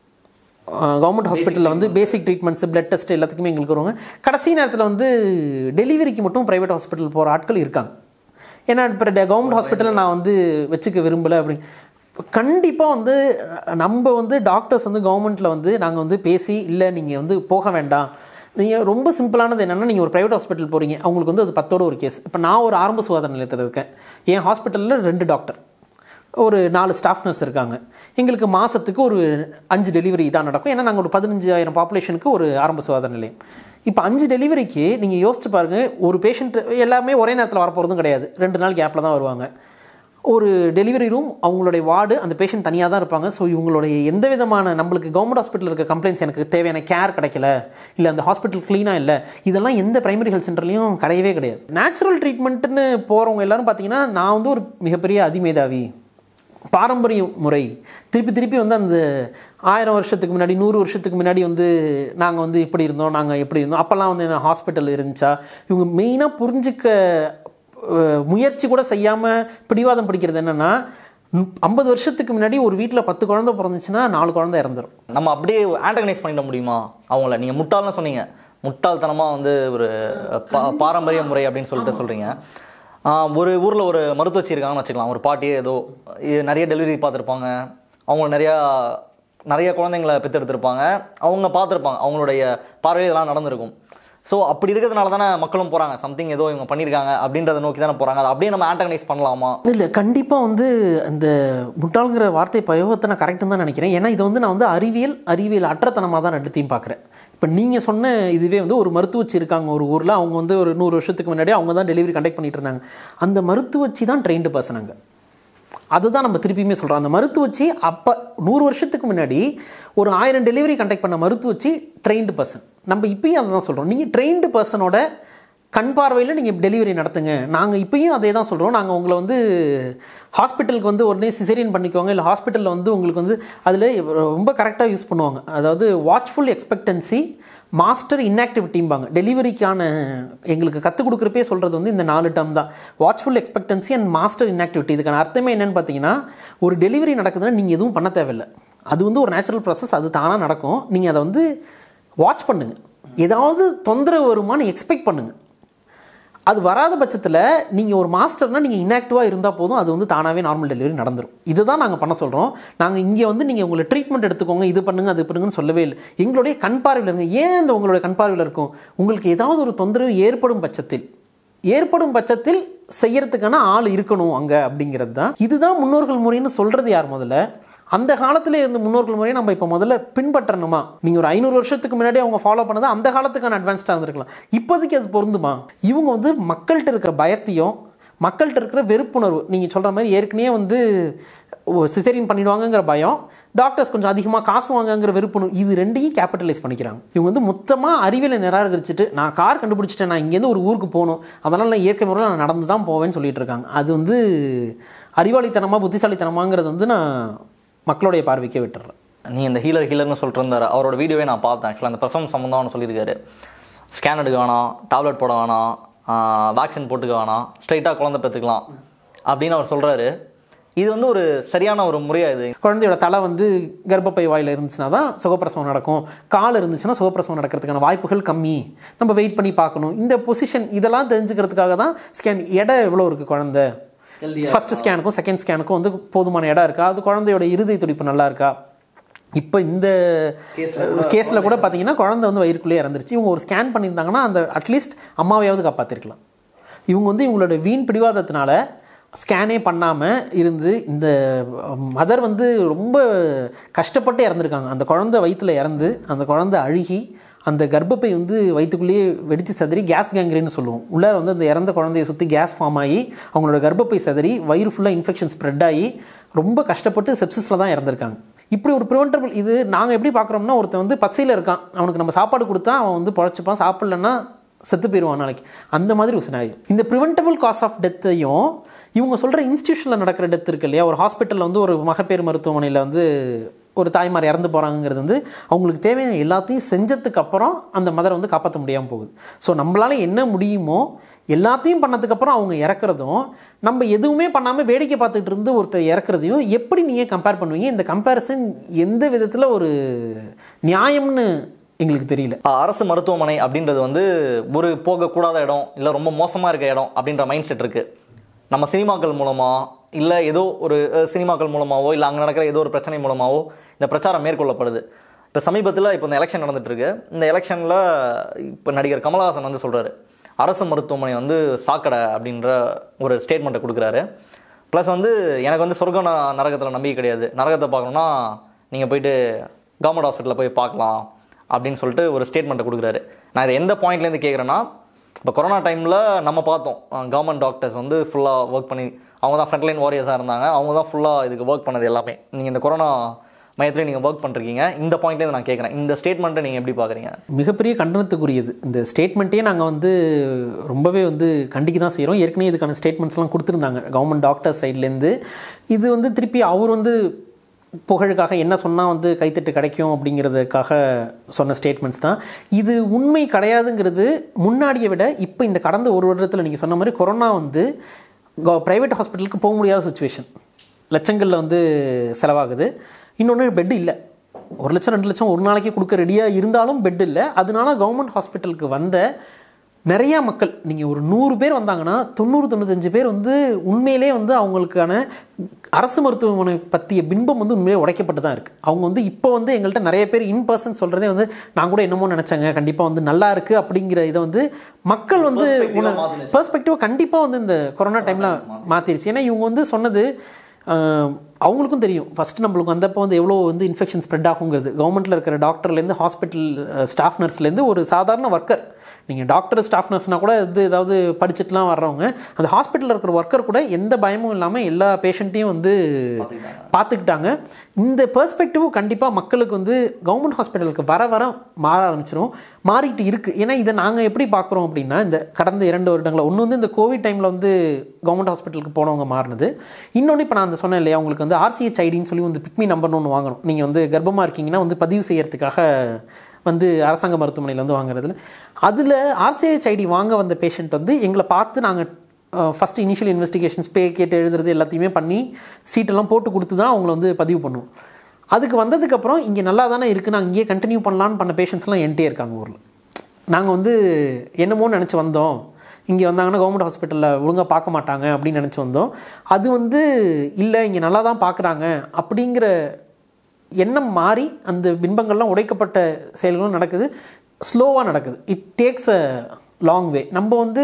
கவர்மெண்ட் ஹாஸ்பிட்டலில் வந்து பேசிக் ட்ரீட்மெண்ட்ஸ் பிளட் டெஸ்ட் எல்லாத்துக்குமே எங்களுக்கு வருவாங்க கடைசி நேரத்தில் வந்து டெலிவரிக்கு மட்டும் ப்ரைவேட் ஹாஸ்பிட்டல் போகிற ஆட்கள் இருக்காங்க ஏன்னா இப்போ கவர்மெண்ட் ஹாஸ்பிட்டலில் நான் வந்து வச்சுக்க விரும்பலை அப்படின்னு கண்டிப்பாக வந்து நம்ம வந்து டாக்டர்ஸ் வந்து கவர்மெண்ட்டில் வந்து நாங்கள் வந்து பேசி இல்லை நீங்கள் வந்து போக வேண்டாம் நீங்கள் ரொம்ப சிம்பிளானது என்னென்னா நீங்கள் ஒரு ப்ரைவேட் ஹாஸ்பிட்டல் போகிறீங்க அவங்களுக்கு வந்து அது பத்தோட ஒரு கேஸ் இப்போ நான் ஒரு ஆரம்ப சுகாதார நிலையத்தில் இருக்கேன் என் ஹாஸ்பிட்டலில் ரெண்டு டாக்டர் ஒரு நாலு ஸ்டாஃப் நர்ஸ் இருக்காங்க எங்களுக்கு மாதத்துக்கு ஒரு அஞ்சு டெலிவரி தான் நடக்கும் ஏன்னா நாங்கள் ஒரு பதினஞ்சாயிரம் பாப்புலேஷனுக்கு ஒரு ஆரம்ப சுகாதார நிலையம் இப்போ அஞ்சு டெலிவரிக்கு நீங்கள் யோசிச்சு பாருங்கள் ஒரு பேஷண்ட் எல்லாமே ஒரே நேரத்தில் வரப்போகிறதும் கிடையாது ரெண்டு நாள் கேப்பில் தான் வருவாங்க ஒரு டெலிவரி ரூம் அவங்களுடைய வார்டு அந்த பேஷண்ட் தனியாக தான் இருப்பாங்க ஸோ இவங்களுடைய எந்த விதமான நம்மளுக்கு கவர்மெண்ட் ஹாஸ்பிட்டல் இருக்க கம்ப்ளைண்ட்ஸ் எனக்கு தேவையான கேர் கிடைக்கல இல்லை அந்த ஹாஸ்பிட்டல் க்ளீனாக இல்லை இதெல்லாம் எந்த பிரைமரி ஹெல்த் சென்டர்லையும் கிடையவே கிடையாது நேச்சுரல் ட்ரீட்மெண்ட்டுன்னு போகிறவங்க எல்லாரும் பார்த்தீங்கன்னா நான் வந்து ஒரு மிகப்பெரிய அதிமேதாவி பாரம்பரிய முறை திருப்பி திருப்பி வந்து அந்த ஆயிரம் வருஷத்துக்கு முன்னாடி நூறு வருஷத்துக்கு முன்னாடி வந்து நாங்கள் வந்து இப்படி இருந்தோம் நாங்கள் எப்படி இருந்தோம் அப்போல்லாம் வந்து ஹாஸ்பிட்டல் இருந்துச்சா இவங்க மெயினாக புரிஞ்சுக்க அஹ், முயற்சி கூட செய்யாமல் பிடிவாதம் பிடிக்கிறது என்னென்னா ஐம்பது வருஷத்துக்கு முன்னாடி ஒரு வீட்டில் பத்து குழந்தை பிறந்துச்சுன்னா நாலு குழந்தை இறந்துரும் நம்ம அப்படியே ஆண்டகனைஸ் பண்ணிட முடியுமா அவங்கள நீங்கள் முட்டாள்னு சொன்னீங்க முட்டாள்தனமாக வந்து ஒரு பா பாரம்பரிய முறை அப்படின்னு சொல்லிட்டு சொல்கிறீங்க ஒரு ஊரில் ஒரு மருத்துவச்சி இருக்காங்கன்னு வச்சுக்கலாம் ஒரு பாட்டியே ஏதோ இ- நிறைய டெலிவரி பார்த்துருப்பாங்க அவங்க நிறையா நிறைய குழந்தைங்கள பெற்றெடுத்திருப்பாங்க அவங்க பார்த்துருப்பாங்க அவங்களுடைய பார்வையில் இதெல்லாம் நடந்திருக்கும் ஸோ அப்படி இருக்கிறதுனால தானே மக்களும் போகிறாங்க சம்திங் ஏதோ இவங்க பண்ணியிருக்காங்க அப்படின்றத நோக்கி தானே போகிறாங்க அதை அப்படியே நம்ம ஆண்டகனைஸ் பண்ணலாமா இல்லை கண்டிப்பாக வந்து இந்த முட்டாளுங்கிற வார்த்தை பிரயோகத்தை நான் கரெக்டுன்னு தான் நினைக்கிறேன் ஏன்னா இதை வந்து நான் வந்து அறிவியல் அறிவியல் அற்றத்தனமாக தான் ரெண்டுத்தையும் பார்க்குறேன் இப்போ நீங்கள் சொன்ன இதுவே வந்து ஒரு மருத்துவச்சி இருக்காங்க ஒரு ஊரில் அவங்க வந்து ஒரு நூறு வருஷத்துக்கு முன்னாடி அவங்க தான் டெலிவரி கண்டக்ட் பண்ணிட்டு இருந்தாங்க அந்த மருத்துவச்சி தான் ட்ரெயின்டு பர்சன் அங்கே அதுதான் நம்ம திருப்பியுமே சொல்கிறோம் அந்த மருத்துவச்சி அப்போ நூறு வருஷத்துக்கு முன்னாடி ஒரு ஆயிரம் டெலிவரி கண்டக்ட் பண்ண மருத்துவச்சி ட்ரெயின்டு பர்சன் நம்ம இப்பயும் அதை தான் சொல்கிறோம் நீங்கள் ட்ரெயின்டு பர்சனோட கண் பார்வையில் நீங்கள் டெலிவரி நடத்துங்க நாங்கள் இப்பயும் அதே தான் சொல்கிறோம் நாங்கள் உங்களை வந்து ஹாஸ்பிட்டலுக்கு வந்து உடனே சிசேரியன் பண்ணிக்கோங்க இல்லை ஹாஸ்பிட்டலில் வந்து உங்களுக்கு வந்து அதில் ரொம்ப கரெக்டாக யூஸ் பண்ணுவாங்க அதாவது வாட்ச்ஃபுல் எக்ஸ்பெக்டன்சி மாஸ்டர் இன்ஆக்டிவிட்டிம்பாங்க டெலிவரிக்கான எங்களுக்கு கற்றுக் கொடுக்குறப்பே சொல்கிறது வந்து இந்த நாலு டேர்ம் தான் watchful expectancy and master inactivity இதுக்கான அர்த்தமே என்னன்னு பார்த்தீங்கன்னா ஒரு டெலிவரி நடக்குதுன்னா நீங்கள் எதுவும் பண்ண தேவையில்லை அது வந்து ஒரு நேச்சுரல் ப்ராசஸ் அது தானாக நடக்கும் நீங்கள் அதை வந்து வாட்ச் பண்ணுங்க ஏதாவது தொந்தரவு வருமானு எக்ஸ்பெக்ட் பண்ணுங்க அது வராத பட்சத்தில் நீங்கள் ஒரு மாஸ்டர்னா நீங்கள் இன்ஆக்டிவாக இருந்தால் போதும் அது வந்து தானாகவே நார்மல் டெலிவரி நடந்துடும் இதுதான் நாங்கள் பண்ண சொல்கிறோம் நாங்கள் இங்கே வந்து நீங்கள் உங்களை ட்ரீட்மெண்ட் எடுத்துக்கோங்க இது பண்ணுங்க அது பண்ணுங்கன்னு சொல்லவே இல்லை எங்களுடைய கண் பார்வையில் இருங்க ஏன் இந்த உங்களுடைய கண் பார்வையில் இருக்கும் உங்களுக்கு ஏதாவது ஒரு தொந்தரவு ஏற்படும் பட்சத்தில் ஏற்படும் பட்சத்தில் செய்யறதுக்கான ஆள் இருக்கணும் அங்கே அப்படிங்கிறது தான் இதுதான் முன்னோர்கள் முறைன்னு சொல்கிறது யார் முதல்ல அந்த காலத்துல இருந்த முன்னோர்கள் முறையை நம்ம இப்போ முதல்ல பின்பற்றணுமா நீங்கள் ஒரு ஐநூறு வருஷத்துக்கு முன்னாடி அவங்க ஃபாலோ பண்ணது அந்த காலத்துக்கான அட்வான்ஸ்டாக இருந்திருக்கலாம் இப்போதைக்கு அது பொருந்துமா இவங்க வந்து மக்கள்கிட்ட இருக்கிற பயத்தையும் மக்கள்கிட்ட இருக்கிற வெறுப்புணர்வு நீங்கள் சொல்கிற மாதிரி ஏற்கனவே வந்து சிசேரியன் பண்ணிடுவாங்கங்கிற பயம் டாக்டர்ஸ் கொஞ்சம் அதிகமாக காசு வாங்கங்கிற வெறுப்புணர்வு இது ரெண்டையும் கேபிட்டலைஸ் பண்ணிக்கிறாங்க இவங்க வந்து மொத்தமாக அறிவியலை நிராகரிச்சுட்டு நான் கார் கண்டுபிடிச்சிட்டேன் நான் இங்கேருந்து ஒரு ஊருக்கு போகணும் அதனால் நான் இயற்கை முறையில் நான் நடந்து தான் போவேன்னு சொல்லிட்டு இருக்காங்க அது வந்து அறிவாளித்தனமாக புத்திசாலித்தனமாங்கிறது வந்து நான் மக்களுடைய பார்வைக்கே விட்டுறேன் நீ இந்த ஹீலர் ஹீலர்னு சொல்லிட்டு இருந்தாரு அவரோட வீடியோவே நான் பார்த்தேன் ஆக்சுவலாக அந்த பிரசவம் சம்மந்தம்னு சொல்லியிருக்காரு ஸ்கேன் எடுக்க வேணாம் டேப்லெட் போட வேணாம் வேக்சின் போட்டுக்க வேணாம் ஸ்ட்ரைட்டாக குழந்தை பெற்றுக்கலாம் அப்படின்னு அவர் சொல்கிறாரு இது வந்து ஒரு சரியான ஒரு முறையா இது குழந்தையோட தலை வந்து கர்ப்பப்பை வாயில் இருந்துச்சுன்னா தான் சுகப்பிரசவம் நடக்கும் கால் இருந்துச்சுன்னா சுகப்பிரசவம் நடக்கிறதுக்கான வாய்ப்புகள் கம்மி நம்ம வெயிட் பண்ணி பார்க்கணும் இந்த பொசிஷன் இதெல்லாம் தெரிஞ்சுக்கிறதுக்காக தான் ஸ்கேன் எடை எவ்வளோ இருக்குது குழந்தை ஃபர்ஸ்ட் ஸ்கேனுக்கும் செகண்ட் ஸ்கேனுக்கும் வந்து போதுமான இடம் இருக்கா அது குழந்தையோட இருதய துடிப்பு நல்லா இருக்கா இப்போ இந்த கேஸில் கூட பார்த்தீங்கன்னா குழந்தை வந்து வயிறுக்குள்ளேயே இறந்துருச்சு இவங்க ஒரு ஸ்கேன் பண்ணியிருந்தாங்கன்னா அந்த அட்லீஸ்ட் அம்மாவையாவது காப்பாற்றிருக்கலாம் இவங்க வந்து இவங்களோட வீண் பிடிவாதத்தினால ஸ்கேனே பண்ணாமல் இருந்து இந்த மதர் வந்து ரொம்ப கஷ்டப்பட்டு இறந்துருக்காங்க அந்த குழந்தை வயிற்றில் இறந்து அந்த குழந்தை அழுகி அந்த கர்ப்பப்பை வந்து வயிற்றுக்குள்ளேயே வெடித்து சதறி கேஸ் கேங்க்ரின்னு சொல்லுவோம் உள்ளார வந்து அந்த இறந்த குழந்தைய சுற்றி கேஸ் ஃபார்ம் ஆகி அவங்களோட கர்ப்பப்பை சதறி வயிறு ஃபுல்லாக இன்ஃபெக்ஷன் ஸ்ப்ரெட் ஆகி ரொம்ப கஷ்டப்பட்டு செப்சிஸில் தான் இறந்துருக்காங்க இப்படி ஒரு ப்ரிவென்டபிள் இது நாங்கள் எப்படி பார்க்குறோம்னா ஒருத்தன் வந்து பசியில் இருக்கான் அவனுக்கு நம்ம சாப்பாடு கொடுத்தா அவன் வந்து பொழைச்சிப்பான் சாப்பிட்லன்னா செத்து போயிடுவான் நாளைக்கு அந்த மாதிரி ஒரு சினாரி இந்த ப்ரிவென்டபிள் காஸ் ஆஃப் டெத்தையும் இவங்க சொல்கிற இன்ஸ்டியூஷனில் நடக்கிற டெத் இருக்கு இல்லையா ஒரு ஹாஸ்பிட்டலில் வந்து ஒரு மகப்பேறு மருத்துவமனையில் வந்து ஒரு தாய்மார் இறந்து போகிறாங்கிறது வந்து அவங்களுக்கு தேவையான எல்லாத்தையும் செஞ்சதுக்கு அப்புறம் அந்த மதரை வந்து காப்பாற்ற முடியாமல் போகுது ஸோ நம்மளால என்ன முடியுமோ எல்லாத்தையும் பண்ணதுக்கப்புறம் அவங்க இறக்குறதும் நம்ம எதுவுமே பண்ணாமல் வேடிக்கை பார்த்துட்டு இருந்து ஒருத்தர் இறக்குறதையும் எப்படி நீங்கள் கம்பேர் பண்ணுவீங்க இந்த கம்பேரிசன் எந்த விதத்தில் ஒரு நியாயம்னு எங்களுக்கு தெரியல அஹ் அரசு மருத்துவமனை அப்படின்றது வந்து ஒரு போகக்கூடாத இடம் இல்லை ரொம்ப மோசமாக இருக்க இடம் அப்படின்ற மைண்ட் செட் இருக்குது நம்ம சினிமாக்கள் மூலமாக இல்லை ஏதோ ஒரு அஹ், சினிமாக்கள் மூலமாவோ இல்லை அங்கே நடக்கிற ஏதோ ஒரு பிரச்சனை மூலமாவோ இந்த பிரச்சாரம் மேற்கொள்ளப்படுது இப்போ சமீபத்தில் இப்போ இந்த எலெக்ஷன் நடந்துட்டு இருக்கு இந்த எலெக்ஷனில் இப்போ நடிகர் கமலஹாசன் வந்து சொல்கிறாரு அரசு மருத்துவமனை வந்து சாக்கடை அப்படின்ற ஒரு ஸ்டேட்மெண்ட்டை கொடுக்குறாரு ப்ளஸ் வந்து எனக்கு வந்து சொர்க்கம் ந- நரகத்தில் நம்பிக்கை கிடையாது நரகத்தை பார்க்கணுன்னா நீங்கள் போயிட்டு கவர்மெண்ட் ஹாஸ்பிட்டலில் போய் பார்க்கலாம் அப்படின்னு சொல்லிட்டு ஒரு ஸ்டேட்மெண்ட்டை கொடுக்குறாரு நான் இதை எந்த பாயிண்ட்லேருந்து கேட்குறேன்னா இப்போ கொரோனா டைமில் நம்ம பார்த்தோம் கவர்மெண்ட் டாக்டர்ஸ் வந்து ஃபுல்லாக ஒர்க் பண்ணி அவங்க தான் ஃப்ரண்ட்லைன் வாரியர்ஸாக இருந்தாங்க அவங்க தான் ஃபுல்லாக இதுக்கு ஒர்க் பண்ணது எல்லாமே நீங்கள் இந்த கொரோனா மையத்தில் நீங்கள் ஒர்க் பண்ணிருக்கீங்க இந்த பாயிண்ட்லேருந்து நான் கேட்குறேன் இந்த ஸ்டேட்மெண்ட்டை நீங்கள் எப்படி பார்க்குறீங்க மிகப்பெரிய கண்டனத்துக்குரியது இந்த ஸ்டேட்மெண்ட்டே நாங்கள் வந்து ரொம்பவே வந்து கண்டிக்க தான் செய்கிறோம் ஏற்கனவே இதுக்கான ஸ்டேட்மெண்ட்ஸ்லாம் கொடுத்துருந்தாங்க கவர்மெண்ட் டாக்டர் சைட்லேருந்து இது வந்து திருப்பி அவர் வந்து புகழுக்காக என்ன சொன்னால் வந்து கைத்தட்டு கிடைக்கும் அப்படிங்கிறதுக்காக சொன்ன ஸ்டேட்மெண்ட்ஸ் தான் இது உண்மை கிடையாதுங்கிறது முன்னாடியை விட இப்போ இந்த கடந்த ஒரு வருடத்தில் நீங்கள் சொன்ன மாதிரி கொரோனா வந்து ப்ரைவேட் ஹாஸ்பிட்டலுக்கு போக முடியாத சுச்சுவேஷன் லட்சங்களில் வந்து செலவாகுது இன்னொன்று பெட் இல்லை ஒரு லட்சம் ரெண்டு லட்சம் ஒரு நாளைக்கு கொடுக்க ரெடியாக இருந்தாலும் பெட் இல்லை அதனால கவர்மெண்ட் ஹாஸ்பிட்டலுக்கு வந்த நிறையா மக்கள் நீங்கள் ஒரு நூறு பேர் வந்தாங்கன்னா தொண்ணூறு தொண்ணூத்தஞ்சு பேர் வந்து உண்மையிலே வந்து அவங்களுக்கான அரசு மருத்துவமனை பற்றிய பின்பம் வந்து உண்மையிலே உடைக்கப்பட்டு தான் இருக்குது அவங்க வந்து இப்போ வந்து எங்கள்கிட்ட நிறைய பேர் இன் பர்சன் சொல்கிறதே வந்து நான் கூட என்னமோ நினச்சேங்க கண்டிப்பாக வந்து நல்லா இருக்குது அப்படிங்கிற இதை வந்து மக்கள் வந்து Perspective-ஆ மாத்துனுச்சு. பெர்ஸ்பெக்டிவ் கண்டிப்பாக வந்து இந்த கொரோனா டைமில் மாற்றிருச்சு ஏன்னா இவங்க வந்து சொன்னது ஆஹ், அவங்களுக்கும் தெரியும் ஃபர்ஸ்ட் நம்மளுக்கு வந்தப்போ வந்து எவ்வளோ வந்து இன்ஃபெக்ஷன் ஸ்ப்ரெட் ஆகுங்கிறது கவர்மெண்ட்டில் இருக்கிற டாக்டர்லேருந்து ஹாஸ்பிட்டல் ஸ்டாஃப் நர்ஸ்லேருந்து ஒரு சாதாரண ஒர்க்கர் நீங்கள் டாக்டர் ஸ்டாஃப் நர்ஸ்னால் கூட இது ஏதாவது படிச்சுட்டுலாம் வர்றவங்க அந்த ஹாஸ்பிட்டலில் இருக்கிற ஒர்க்கர் கூட எந்த பயமும் இல்லாமல் எல்லா பேஷண்ட்டையும் வந்து பார்த்துக்கிட்டாங்க இந்த பெர்ஸ்பெக்டிவ் கண்டிப்பாக மக்களுக்கு வந்து கவர்மெண்ட் ஹாஸ்பிட்டலுக்கு வர வர மாற ஆரம்பிச்சிடும் மாறிட்டு இருக்குது ஏன்னா இதை நாங்கள் எப்படி பார்க்குறோம் அப்படின்னா இந்த கடந்த இரண்டு வருடங்களில் ஒன்று வந்து இந்த கோவிட் டைமில் வந்து கவர்மெண்ட் ஹாஸ்பிட்டலுக்கு போனவங்க மாறினது இன்னொன்று இப்போ நான் அந்த சொன்னேன் இல்லையா உங்களுக்கு வந்து ஆர்சிஹெச் ஐடின்னு சொல்லி வந்து பிக்மி நம்பர்னு ஒன்று வாங்கணும் நீங்கள் வந்து கர்ப்பமாக இருக்கீங்கன்னா வந்து பதிவு செய்யறதுக்காக வந்து அரசாங்க மருத்துவமனையில் வந்து வாங்குறதுல அதில் ஆர்சிஹெச் ஐடி வாங்க வந்த பேஷண்ட் வந்து எங்களை பார்த்து நாங்கள் ஃபஸ்ட்டு இனிஷியல் இன்வெஸ்டிகேஷன்ஸ் பே கேட்டு எழுதுறது எல்லாத்தையுமே பண்ணி சீட்டெல்லாம் போட்டு கொடுத்து தான் அவங்கள வந்து பதிவு பண்ணுவோம் அதுக்கு வந்ததுக்கப்புறம் இங்கே நல்லா தானே இருக்குது நாங்கள் இங்கேயே கண்டினியூ பண்ணலான்னு பண்ண பேஷண்ட்ஸ்லாம் என்கிட்டே இருக்காங்க ஊரில் நாங்கள் வந்து என்னமோன்னு நினச்சி வந்தோம் இங்கே வந்தாங்கன்னா கவர்மெண்ட் ஹாஸ்பிட்டலில் ஒழுங்காக பார்க்க மாட்டாங்க அப்படின்னு நினச்சி வந்தோம் அது வந்து இல்லை இங்கே நல்லா தான் பார்க்குறாங்க அப்படிங்கிற எண்ணம் மாறி அந்த பின்பங்கள்லாம் உடைக்கப்பட்ட செயல்களும் நடக்குது ஸ்லோவாக நடக்குது it takes a long way நம்ம வந்து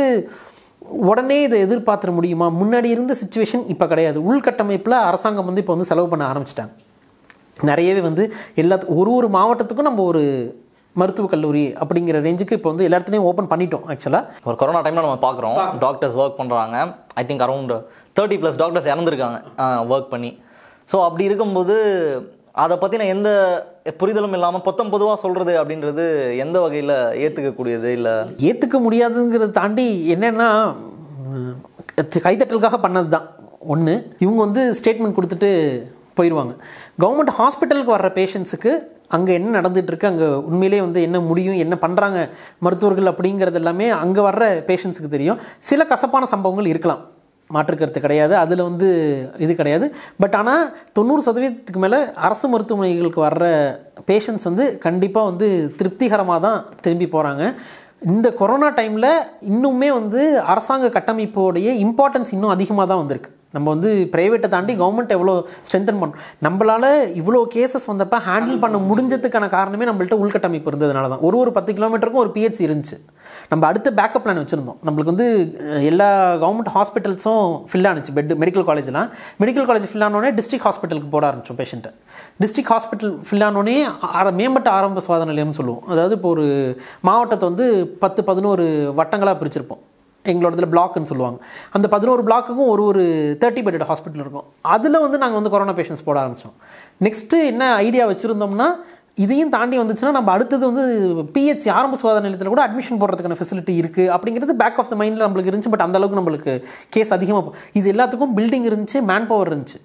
உடனே இதை எதிர்பார்த்துட முடியுமா முன்னாடி இருந்த சுச்சுவேஷன் இப்போ கிடையாது உள்கட்டமைப்பில் அரசாங்கம் வந்து இப்போ வந்து செலவு பண்ண ஆரம்பிச்சிட்டாங்க நிறையவே வந்து எல்லாத்து ஒரு ஒரு மாவட்டத்துக்கும் நம்ம ஒரு மருத்துவக் கல்லூரி அப்படிங்கிற ரேஞ்சுக்கு இப்போ வந்து எல்லா இடத்துலையும் ஓப்பன் பண்ணிட்டோம் ஆக்சுவலாக ஒரு கொரோனா டைமில் நம்ம பார்க்குறோம் டாக்டர்ஸ் ஒர்க் பண்ணுறாங்க I think around thirty plus doctors இறந்துருக்காங்க ஒர்க் பண்ணி ஸோ அப்படி இருக்கும்போது அதை பற்றின எந்த புரிதலும் இல்லாமல் பொத்தம் பொதுவாக சொல்கிறது அப்படின்றது எந்த வகையில் ஏற்றுக்கக்கூடியது இல்லை ஏற்றுக்க முடியாதுங்கிறத தாண்டி என்னென்னா ம், கைத்தட்டலுக்காக பண்ணது தான் ஒன்று இவங்க வந்து ஸ்டேட்மெண்ட் கொடுத்துட்டு போயிடுவாங்க கவர்மெண்ட் ஹாஸ்பிட்டலுக்கு வர்ற பேஷண்ட்ஸுக்கு அங்கே என்ன நடந்துட்டு இருக்கு அங்கே உண்மையிலே வந்து என்ன முடியும் என்ன பண்ணுறாங்க மருத்துவர்கள் அப்படிங்கிறது எல்லாமே அங்கே வர்ற பேஷண்ட்ஸுக்கு தெரியும் சில கசப்பான சம்பவங்கள் இருக்கலாம் மாற்றுக்கருத்து கிடையாது அதில் வந்து இது கிடையாது பட் ஆனால் தொண்ணூறு சதவீதத்துக்கு மேலே அரசு மருத்துவமனைகளுக்கு வர்ற பேஷண்ட்ஸ் வந்து கண்டிப்பாக வந்து திருப்திகரமாக தான் திரும்பி போகிறாங்க இந்த கொரோனா டைமில் இன்னுமே வந்து அரசாங்க கட்டமைப்போடைய இம்பார்ட்டன்ஸ் இன்னும் அதிகமாக தான் வந்திருக்கு நம்ம வந்து ப்ரைவேட்டை தாண்டி கவர்மெண்ட் எவ்வளோ ஸ்ட்ரென்தன் பண்ணோம் நம்மளால் இவ்வளோ கேசஸ் வந்தப்போ ஹேண்டில் பண்ண முடிஞ்சதுக்கான காரணமே நம்மள்ட்ட உள்கட்டமைப்பு இருந்ததுனால தான் ஒரு ஒரு பத்து கிலோமீட்டருக்கும் ஒரு பிஹெச் இருந்துச்சு நம்ம அடுத்த பேக்கப் பிளான் வச்சுருந்தோம் நம்மளுக்கு வந்து அஹ், எல்லா கவர்மெண்ட் ஹாஸ்பிட்டல்ஸும் ஃபில் ஆனிச்சு பெட் மெடிக்கல் காலேஜ்லாம் மெடிக்கல் காலேஜ் ஃபில் ஆனோடனே டிஸ்ட்ரிக்ட் ஹாஸ்பிட்டலுக்கு போட ஆரம்பிச்சோம் பேஷண்ட்டை டிஸ்ட்ரிக்ட் ஹாஸ்பிட்டல் ஃபில் ஆனோடனே ஆர- மேம்பட்ட ஆரம்ப சுகாதார நிலையம்னு சொல்லுவோம் அதாவது இப்போ ஒரு மாவட்டத்தை வந்து பத்து பதினோரு வட்டங்களாக பிரிச்சிருப்போம் எங்களோடதுல பிளாக்னு சொல்லுவாங்க அந்த பதினோரு பிளாக்குக்கும் ஒரு ஒரு தேர்ட்டி பெட்டட் ஹாஸ்பிட்டல் இருக்கும் அதில் வந்து நாங்கள் வந்து கொரோனா பேஷண்ட்ஸ் போட ஆரம்பித்தோம் நெக்ஸ்ட்டு என்ன ஐடியா வச்சுருந்தோம்னா இதையும் தாண்டி வந்துச்சுன்னா நம்ம அடுத்தது வந்து பிஹெச்சி ஆரம்ப சுகாதார நிலையத்தில் கூட அட்மிஷன் போடுறதுக்கான ஃபெசிலிட்டி இருக்குது அப்படிங்கிறது பேக் ஆஃப் த மைண்டில் நம்மளுக்கு இருந்துச்சு பட் அந்த அளவுக்கு நம்மளுக்கு கேஸ் அதிகமாக இது எல்லாத்துக்கும் பில்டிங் இருந்துச்சு மேன் பவர் இருந்துச்சு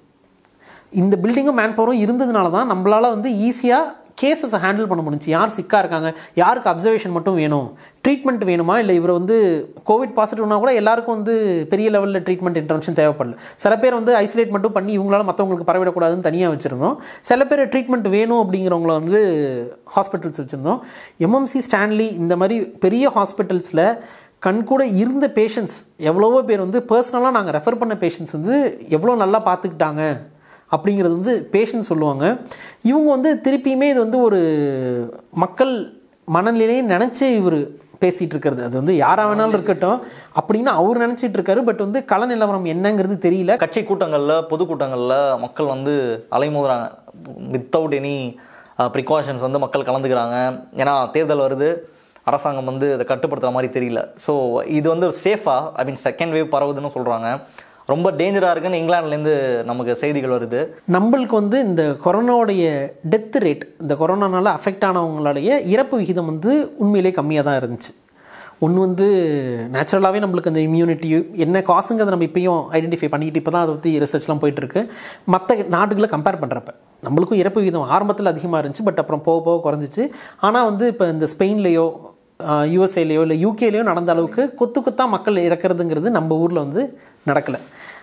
இந்த பில்டிங்கும் மேன் பவரும் இருந்ததுனால தான் நம்மளால் வந்து ஈஸியாக கேசஸை ஹேண்டில் பண்ண முடிஞ்சுச்சு யார் சிக்காக இருக்காங்க யாருக்கு அப்சர்வேஷன் மட்டும் வேணும் ட்ரீட்மெண்ட் வேணுமா இல்லை இவர் வந்து கோவிட் பாசிட்டிவ்னா கூட எல்லாருக்கும் வந்து பெரிய லெவலில் ட்ரீட்மெண்ட் இன்டர்வென்ஷன் தேவைப்படல சில பேர் வந்து ஐசோலேட் மட்டும் பண்ணி இவங்களால மற்றவங்களுக்கு பரவிடக்கூடாதுன்னு தனியாக வச்சுருந்தோம் சில பேர் ட்ரீட்மெண்ட் வேணும் அப்படிங்கிறவங்கள வந்து ஹாஸ்பிட்டல்ஸ் வச்சுருந்தோம் எம்எம்சி ஸ்டான்லி இந்த மாதிரி பெரிய ஹாஸ்பிட்டல்ஸில் கண் கூட இருந்த பேஷண்ட்ஸ் எவ்வளவோ பேர் வந்து பர்சனலாக நாங்கள் ரெஃபர் பண்ண பேஷண்ட்ஸ் வந்து எவ்வளோ நல்லா பார்த்துக்கிட்டாங்க அப்படிங்கிறது வந்து பேஷண்ட் சொல்லுவாங்க இவங்க வந்து திருப்பியுமே இது வந்து ஒரு மக்கள் மனநிலையை நினச்சி இவர் பேசிகிட்டு இருக்கிறது அது வந்து யாராக வேணாலும் இருக்கட்டும் அப்படின்னு அவர் நினச்சிட்டு இருக்காரு பட் வந்து கள நிலவரம் என்னங்கிறது தெரியல கட்சி கூட்டங்களில் பொதுக்கூட்டங்களில் மக்கள் வந்து அலைமோதுறாங்க வித்தவுட் எனி ப்ரிகாஷன்ஸ் வந்து மக்கள் கலந்துக்கிறாங்க ஏன்னா தேர்தல் வருது அரசாங்கம் வந்து அதை கட்டுப்படுத்துகிற மாதிரி தெரியல ஸோ இது வந்து ஒரு சேஃபாக ஐ மீன் செகண்ட் வேவ் பரவுதுன்னு சொல்கிறாங்க ரொம்ப டேஞ்சராக இருக்குன்னு இங்கிலாந்துலேருந்து நமக்கு செய்திகள் வருது நம்மளுக்கு வந்து இந்த கொரோனாவுடைய டெத் ரேட் இந்த கொரோனானால அஃபெக்ட் ஆனவங்களுடைய இறப்பு விகிதம் வந்து உண்மையிலே கம்மியாக தான் இருந்துச்சு ஒன்று வந்து நேச்சுரலாகவே நம்மளுக்கு அந்த இம்யூனிட்டி என்ன காசுங்கிறத நம்ம இப்பயும் ஐடென்டிஃபை பண்ணிக்கிட்டு இப்போ தான் அதை பற்றி ரிசர்ச்லாம் போயிட்டுருக்கு மற்ற நாடுகளை கம்பேர் பண்ணுறப்ப நம்மளுக்கும் இறப்பு விகிதம் ஆரம்பத்தில் அதிகமாக இருந்துச்சு பட் அப்புறம் போக போக குறைஞ்சிச்சு ஆனால் வந்து இப்போ இந்த ஸ்பெயின்லேயோ யூஎஸ்ஏலையோ இல்லை யூகேலையோ நடந்த அளவுக்கு கொத்து கொத்தா மக்கள் இறக்குறதுங்கிறது நம்ம ஊரில் வந்து நடக்கலை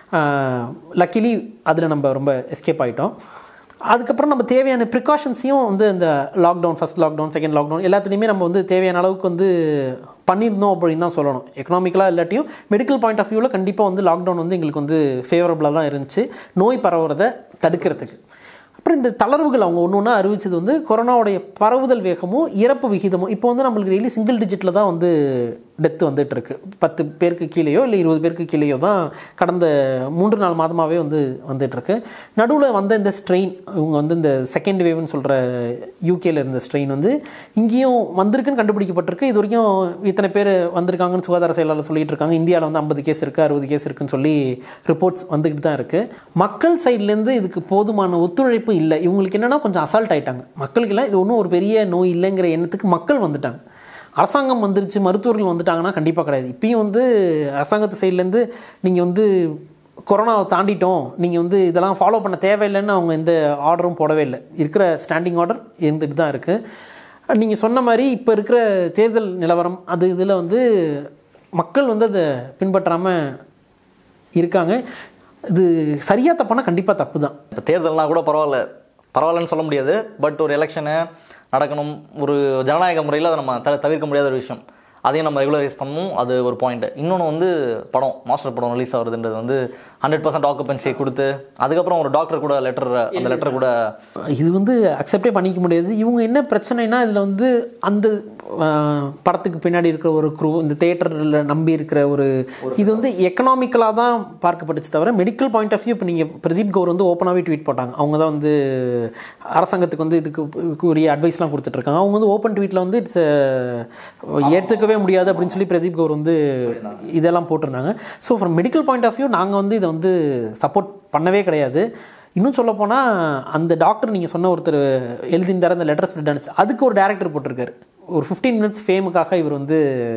லக்கிலி அதில் நம்ம ரொம்ப எஸ்கேப் ஆகிட்டோம் அதுக்கப்புறம் நம்ம தேவையான ப்ரிகாஷன்ஸையும் வந்து இந்த lockdown first lockdown second lockdown எல்லாத்துலேயுமே நம்ம வந்து தேவையான அளவுக்கு வந்து பண்ணியிருந்தோம் அப்படின்னு தான் சொல்லணும் எக்கனாமிக்கலாக இல்லாட்டியும் மெடிக்கல் பாயிண்ட் ஆஃப் வியூவில் கண்டிப்பாக வந்து லாக்டவுன் வந்து எங்களுக்கு வந்து ஃபேவரபுளாக தான் இருந்துச்சு நோய் பரவுறதை தடுக்கிறதுக்கு அப்புறம் இந்த தளர்வுகள் அவங்க ஒன்று ஒன்றா அறிவிச்சது வந்து கொரோனாவுடைய பரவுதல் வேகமும் இறப்பு விகிதமும் இப்போ வந்து நம்மளுக்கு டெய்லி சிங்கிள் டிஜிட்டில் தான் வந்து டெத்து வந்துட்டு இருக்கு பத்து பேருக்கு கீழேயோ இல்லை இருபது பேருக்கு கீழேயோ தான் கடந்த மூன்று நாலு மாதமாகவே வந்து வந்துட்டு இருக்கு நடுவில் வந்த இந்த ஸ்ட்ரெயின் இவங்க வந்து இந்த செகண்ட் வேவ்னு சொல்கிற யூகேல இருந்த ஸ்ட்ரெயின் வந்து இங்கேயும் வந்திருக்குன்னு கண்டுபிடிக்கப்பட்டிருக்கு இது வரைக்கும் இத்தனை பேர் வந்திருக்காங்கன்னு சுகாதார செயலாளர் சொல்லிட்டு இருக்காங்க இந்தியாவில் வந்து ஐம்பது கேஸ் இருக்குது அறுபது கேஸ் இருக்குன்னு சொல்லி ரிப்போர்ட்ஸ் வந்துக்கிட்டு தான் இருக்குது மக்கள் சைட்லேருந்து இதுக்கு போதுமான ஒத்துழைப்பு இல்லை இவங்களுக்கு என்னென்னா கொஞ்சம் அசால்ட் ஆயிட்டாங்க மக்களுக்கெல்லாம் இது ஒன்றும் ஒரு பெரிய நோய் இல்லைங்கிற எண்ணத்துக்கு மக்கள் வந்துட்டாங்க அரசாங்கம் வந்துருச்சு மருத்துவர்கள் வந்துட்டாங்கன்னா கண்டிப்பாக கிடையாது இப்பயும் வந்து அரசாங்கத்து சைட்லேருந்து நீங்கள் வந்து கொரோனாவை தாண்டிட்டோம் நீங்கள் வந்து இதெல்லாம் ஃபாலோ பண்ண தேவையில்லைன்னு அவங்க எந்த ஆர்டரும் போடவே இல்லை இருக்கிற ஸ்டாண்டிங் ஆர்டர் இருந்துட்டு தான் இருக்குது நீங்கள் சொன்ன மாதிரி இப்போ இருக்கிற தேர்தல் நிலவரம் அது இதில் வந்து மக்கள் வந்து அதை பின்பற்றாமல் இருக்காங்க இது சரியாக தப்பானா கண்டிப்பாக தப்பு தான் இப்போ தேர்தல்னா கூட பரவாயில்ல பரவாயில்லன்னு சொல்ல முடியாது பட் ஒரு எலெக்ஷனு நடக்கணும் ஒரு ஜனநாயக முறையில் அதை நம்ம த தவிர்க்க முடியாத ஒரு விஷயம் அதையும் நம்ம ரெகுலரைஸ் பண்ணணும் அது ஒரு பாயிண்ட் இன்னொன்று வந்து படம் மாஸ்டர் படம் ரிலீஸ் ஆகுதுன்றது வந்து ஹண்ட்ரட் பர்சன்ட் ஆக்குபென்சி கொடுத்து அதுக்கப்புறம் ஒரு டாக்டர் கூட லெட்டர் அந்த லெட்டர் கூட இது வந்து அக்செப்டே பண்ணிக்க முடியாது இவங்க என்ன பிரச்சனைனா இதில் வந்து அந்த ஆஹ், படத்துக்கு பின்னாடி இருக்கிற ஒரு குரூ இந்த தேட்டரில் நம்பி இருக்கிற ஒரு இது வந்து எக்கனாமிக்கலாக தான் பார்க்கப்பட்டுச்சு தவிர மெடிக்கல் பாயிண்ட் ஆஃப் வியூ இப்போ நீங்கள் பிரதீப் கௌர் வந்து ஓப்பனாகவே ட்வீட் போட்டாங்க அவங்க தான் வந்து அரசாங்கத்துக்கு வந்து இதுக்கு உரிய அட்வைஸ்லாம் கொடுத்துட்ருக்காங்க அவங்க வந்து ஓப்பன் ட்வீட்டில் வந்து இட்ஸ் ஏற்றுக்கவே முடியாது அப்படின்னு சொல்லி பிரதீப் கௌர் வந்து இதெல்லாம் போட்டிருந்தாங்க so from medical point of view நாங்கள் வந்து இதை வந்து சப்போர்ட் பண்ணவே கிடையாது இன்னும் சொல்ல போனால் அந்த டாக்டர் நீங்கள் சொன்ன ஒருத்தர் எழுதியிருந்தார் அந்த லெட்டர் ஸ்ப்ரெட் அனுச்சு அதுக்கு ஒரு டேரக்டர் போட்டிருக்காரு ஒரு ஃபிஃப்டீன் மினிட்ஸ் ஃபேமுக்காக இவர் வந்து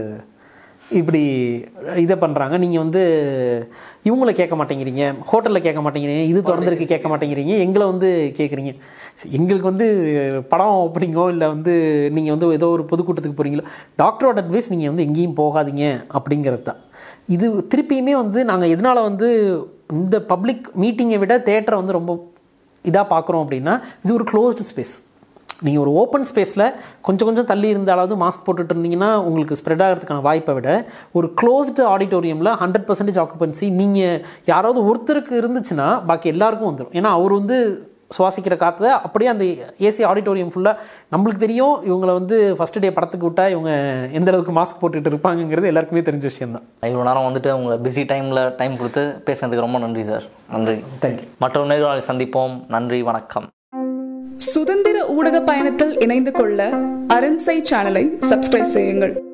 இப்படி இதை பண்ணுறாங்க நீங்கள் வந்து இவங்கள கேட்க மாட்டேங்கிறீங்க ஹோட்டலில் கேட்க மாட்டேங்கிறீங்க இது திறந்துருக்கு கேட்க மாட்டேங்கிறீங்க எங்களை வந்து கேட்குறீங்க எங்களுக்கு வந்து படம் ஓப்பனிங்கோ இல்லை வந்து நீங்கள் வந்து ஏதோ ஒரு பொதுக்கூட்டத்துக்கு போகிறீங்களோ டாக்டரோட அட்வைஸ் நீங்கள் வந்து எங்கேயும் போகாதீங்க அப்படிங்கிறது தான் இது திருப்பியுமே வந்து நாங்கள் எதனால் வந்து இந்த பப்ளிக் மீட்டிங்கை விட தேட்டரை வந்து ரொம்ப இதாக பார்க்குறோம் அப்படின்னா இது ஒரு க்ளோஸ்டு ஸ்பேஸ் நீங்கள் ஒரு ஓப்பன் ஸ்பேஸில் கொஞ்சம் கொஞ்சம் தள்ளி இருந்தாலாவது மாஸ்க் போட்டுட்டு இருந்தீங்கன்னா உங்களுக்கு ஸ்ப்ரெட் ஆகிறதுக்கான வாய்ப்பை விட ஒரு க்ளோஸ்டு ஆடிட்டோரியமில் ஹண்ட்ரட் பர்சன்டேஜ் ஆக்குபன்சி நீங்கள் யாராவது ஒருத்தருக்கு இருந்துச்சுன்னா பாக்கி எல்லாருக்கும் வந்துடும் ஏன்னா அவர் வந்து சுவாசிக்கிற காற்றை அப்படியே அந்த ஏசி ஆடிட்டோரியம் ஃபுல்லாக நம்மளுக்கு தெரியும் இவங்களை வந்து ஃபஸ்ட் டே படத்துக்கு விட்டா இவங்க எந்த அளவுக்கு மாஸ்க் போட்டுட்டு இருப்பாங்கங்கிறது எல்லாருக்குமே தெரிஞ்ச விஷயம் தான் இவ்வளோ நேரம் வந்துட்டு உங்களை பிஸி டைமில் டைம் கொடுத்து பேசுனதுக்கு ரொம்ப நன்றி சார் நன்றி தேங்க்யூ மற்றொரு நேர்காணலில் சந்திப்போம் நன்றி வணக்கம் சுதந்திர ஊடக பயணத்தில் இணைந்து கொள்ள அரண்சை சேனலை சப்ஸ்கிரைப் செய்யுங்கள்